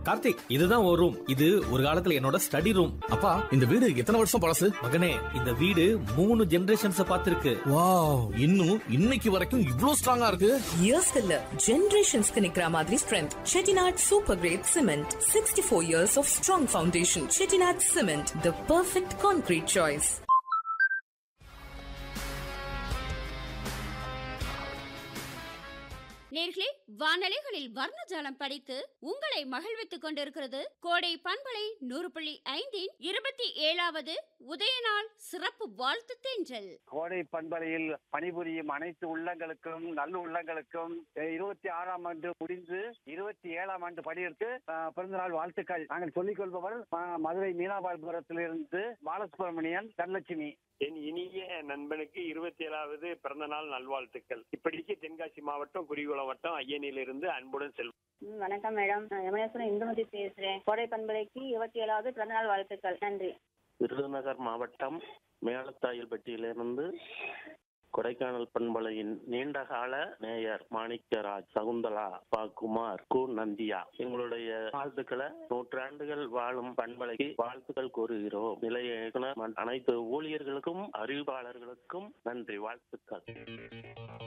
கார்த்திக் இதுதான் ஒரு ரூம் இது ஒரு காலத்துல என்னோட ஸ்டடி ரூம் அப்பா இந்த வீடு எத்தனை வருஷம் பழசு மகனே இந்த வீடு மூணு ஜெனரேஷன்ஸ் பார்த்திருக்கு வாவ் இன்னும் இன்னைக்கு வரைக்கும் இவ்ளோ ஸ்ட்ராங்கா இருக்கு இயர்ஸ் இல்ல ஜெனரேஷன்ஸ்க்கு நிக்கிற மாதிரி strength Chettinad super grade cement sixty four years of strong foundation Chettinad cement the perfect concrete choice நேர்களே வானலைகளில் வர்ணஜாலம் படித்து உங்களை மகிழ்வித்துக் கொண்டிருக்கிறது கோடை பண்பலை நூறு புள்ளி ஐந்தின் இருபத்தி ஏழாவது உதயநாள் சிறப்பு வாழ்த்து தென்றல் கோடை பண்பலையில் பணிபுரியும் அனைத்து உள்ளங்களுக்கும் நல்ல உள்ளங்களுக்கும் அஹ், இருபத்தி ஆறாம் ஆண்டு முடிந்து இருபத்தி ஏழாம் ஆண்டு படியெடுத்து அஹ், பிறந்தநாள் வாழ்த்துக்கள் நாங்கள் சொல்லிக் கொள்பவர் ம- மதுரை மீனாபால்புரத்திலிருந்து பாலசுப்ரமணியன் தனலட்சுமி என் இனிய நண்பனுக்கு இருபத்தி ஏழாவது பிறந்த நாள் நல்வாழ்த்துக்கள் இப்படிக்கு தென்காசி மாவட்டம் குறிகுளம் வட்டம் ஐயனிலிருந்து அன்புடன் செல்வம் ம், வணக்கம் மேடம் நான் யமுனேஸ்வரன் இந்துமதி பேசுறேன் கோடை பண்பலைக்கு இருபத்தி ஏழாவது பிறந்தநாள் வாழ்த்துக்கள் நன்றி விருதுநகர் மாவட்டம் மேலத்தாயல்பட்டியிலிருந்து கொடைக்கானல் பண்பலையின் நீண்டகால மேயர் மாணிக்கராஜ் சகுந்தலா பா குமார் கு நந்தியா எங்களுடைய வாழ்த்துக்களை நூற்றாண்டுகள் வாழும் பண்பலைக்கு வாழ்த்துக்கள் கூறுகிறோம் நிலைய இயக்குனர் மற்றும் அனைத்து ஊழியர்களுக்கும் அறிவிப்பாளர்களுக்கும் நன்றி வாழ்த்துக்கள்